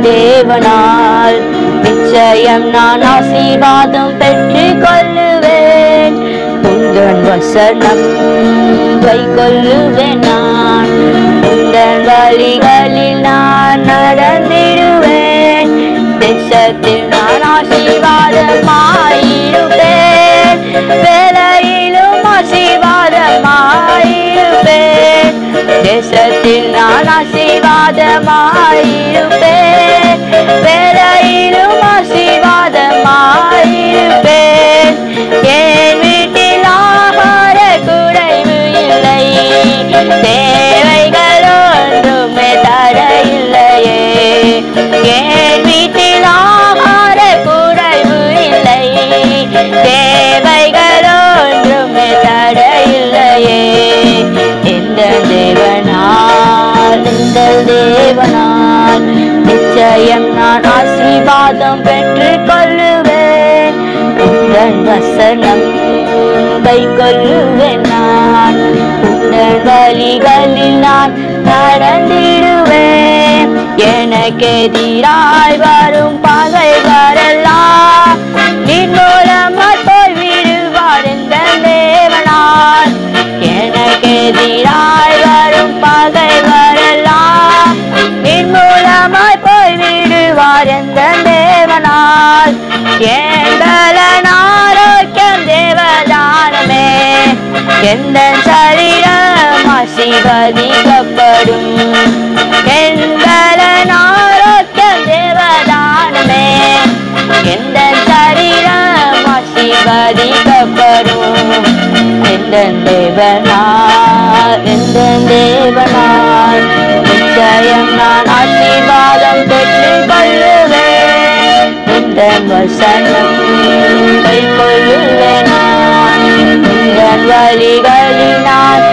தேவனால் நிச்சயம் நான் ஆசீர்வாதம் பெற்று கொள்ளுவேன் உந்தன் வசனம் கை கொள்ளுவேன் நான் உந்தன் வழிகளில் நான் நடந்திடுவேன் தேசத்தில் நான் ஆசீர்வாதமாயிருப்பேன் வேலையிலும் ஆசீர்வாதமாயிருப்பேன் தேசத்தில் நான் ஆசீர்வாதமாயிருப்பேன் வேலையிலும் ஆசீர்வாதமாயிருப்பேன் என் வீட்டில் ஆகார குறைவு இல்லை தேவைகள் ஒன்றுமே தர இல்லையே என் வீட்டில் ஆகார குறைவு இல்லை தேவைகள் ஒன்றுமே தர இல்லையே இந்த தேவனால் இந்த தேவனால் நிச்சயம் நான் ஆசீர்வாதம் பெற்றுக் கொள்ளுவேன் உந்தன் வசனம் கை கொள்ளுவேன் நான் உந்தன் வழிகளில் நான் நடந்திடுவேன் எனக்கு எதிராய் வரும் பகைவரெல்லாம் நின் மூலமாய் போய் விடுவார் இந்த தேவனால் எனக்கு எதிராய் வரும் பகைவரெல்லாம் நின் மூலமாய் போய் விடுவார் இந்த தேவனால் என் பலன் ஆரோக்கியம் தேவதானமே எந்த சரீரம் ஆசீர்வதிக்கப்படும் என் பலன் ஆரோக்கியம் தேவதானமே எந்த சரீரம் ஆசீர்வதிக்கப்படும் எந்த தேவனால் எந்த தேவனால் நிச்சயம் நான் ஆசீர்வாதம் பெற்றுக் கொள்ளுவேன் இந்த வசனம் கை கொள்ளுவேன் நான் இந்த வழிகளில் நான்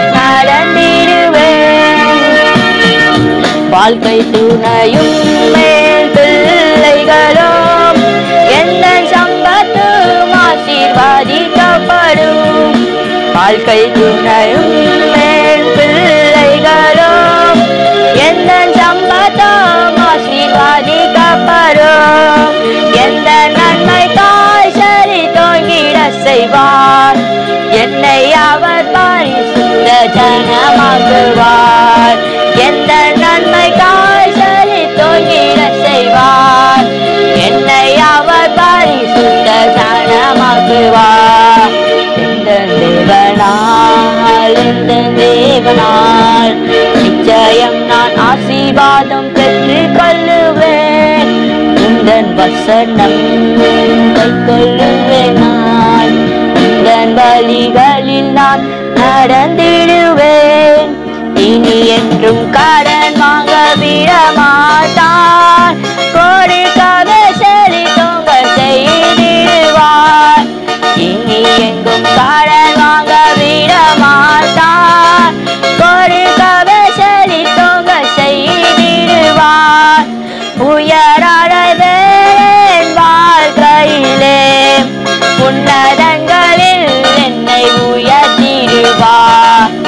நடந்திடுவேன் வாழ்க்கை துணையும் மேல் பிள்ளைகளும் எந்த சம்பத்தும் ஆசீர்வாதிக்கப்படும் வாழ்க்கை துணையும் மேல் பிள்ளைகளும் எந்த சம்பத்தும் ஆசீர்வாதிக்கப்படும் எந்த நன்மை காய்ச்சலி தோங்கிட செய்வார் என்னை அவர் பரிசுத்த ஜனமாக்குவார் எந்த நன்மை காய்ச்சலி தோங்கிட செய்வார் என்னை அவர் பரிசுத்த ஜனமாக்குவார் எந்த தேவனால் எந்த தேவனால் நிச்சயம் நான் ஆசீர்வாதம் பெற்றுக் கொள்ளுவேன் உந்தன் வசனம் கை கொள்ளுவேன் நான் உந்தன் வழிகளில் நான் நடந்திடுவேன் இனி என்றும் கடன் வாங்க விட மாட்டான் கொடுக்கவே செழித்தோங்க செய்திடுவார் இனி எங்கும் கடன் வாங்க விட மாட்டான் கொடுக்கவே செழித்தோங்க செய்திடுவார் உயரடைவேன் வாழ்க்கையிலே உன்னதங்களில் என்னை உயர்த்திடுவார்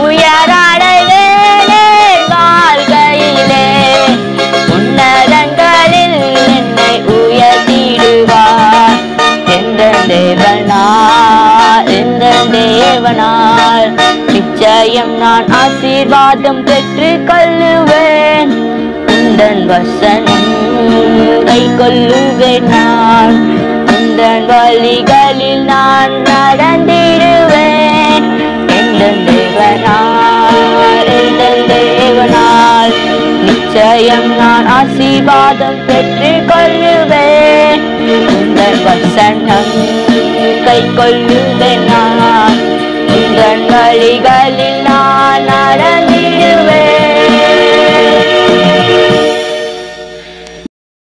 உயரடைவேன் வாழ்க்கையிலே உன்னதங்களில் என்னை உயர்த்திடுவார் எந்த தேவனால் எந்த தேவனால் நிச்சயம் நான் ஆசீர்வாதம் பெற்றுக் கொள்ளுவேன் உந்தன் வசனம் கை கொள்ளுவேன் நான் உந்தன் வழிகளில் நான் நடந்திடுவேன் எந்த தேவனால் எந்த தேவனால் நிச்சயம் நான் ஆசீர்வாதம் பெற்றுக் கொள்ளுவேன் உந்தன் வசனம் கை கொள்ளுவேன் நான் உந்தன் வழிகளில் நான்